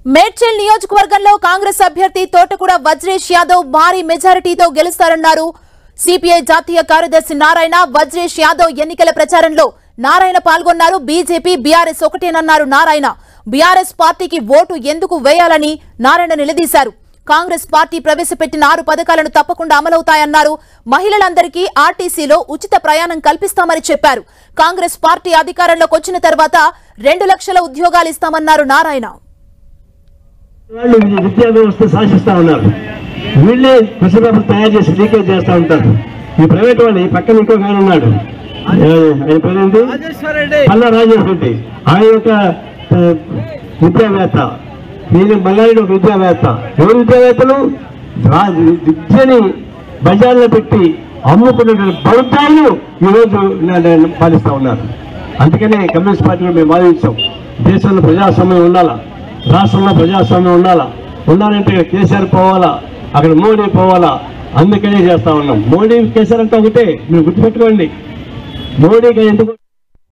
మేడ్చల్ నియోజకవర్గంలో కాంగ్రెస్ అభ్యర్థి తోటకూడ వజ్రేష్ యాదవ్ భారీ మెజారిటీతో గెలుస్తారన్నారు సిపిఐ జాతీయ కార్యదర్శి నారాయణ వజ్రేష్ యాదవ్ ఎన్నికల ప్రచారంలో నారాయణ పాల్గొన్నారు బీజేపీ బీఆర్ఎస్ ఒకటేనన్నారు నారాయణ బీఆర్ఎస్ పార్టీకి ఓటు ఎందుకు వేయాలని నారాయణ నిలదీశారు కాంగ్రెస్ పార్టీ ప్రవేశపెట్టిన ఆరు పథకాలను తప్పకుండా అమలవుతాయన్నారు మహిళలందరికీ ఆర్టీసీలో ఉచిత ప్రయాణం కల్పిస్తామని చెప్పారు కాంగ్రెస్ పార్టీ అధికారంలోకి వచ్చిన తర్వాత రెండు లక్షల ఉద్యోగాలు ఇస్తామన్నారు నారాయణ వాళ్ళు ఈ విద్యా వ్యవస్థ శాసిస్తా ఉన్నారు వీళ్ళే క్వశ్చన్ పేపర్ తయారు చేసి లీకేజ్ చేస్తా ఉంటారు ఈ ప్రైవేట్ వాళ్ళు ఈ పక్కన ఇంకొక ఆయన ఉన్నాడు ఏ, ఆయన పేరేంటి పల్లా రాజేశ్వర రెడ్డి ఆయన ఒక ఆ, విద్యావేత్త ఈయన మల్లారెడ్డి ఒక విద్యావేత్త ఎవరు విద్యావేత్తలు రా- విద్యని బజార్లో పెట్టి అమ్ముకున్నటువంటి బౌద్ధాలు ఈరోజు నా- నా- పాలిస్తా ఉన్నారు అందుకనే కమ్యూనిస్ట్ పార్టీలో మేము వాదించాం దేశంలో ప్రజాస్వామ్యం ఉండాలా రాష్ట్రంలో ప్రజాస్వామ్యం ఉండాలా ఉండాలంటే ఇక్కడ కేసీఆర్ పోవాలా అక్కడ మోడీ పోవాలా అందుకనే చేస్తా ఉన్నాం మోడీ కేసీఆర్ అంటే ఒకటే మీరు గుర్తుపెట్టుకోండి మోడీకి ఎందుకు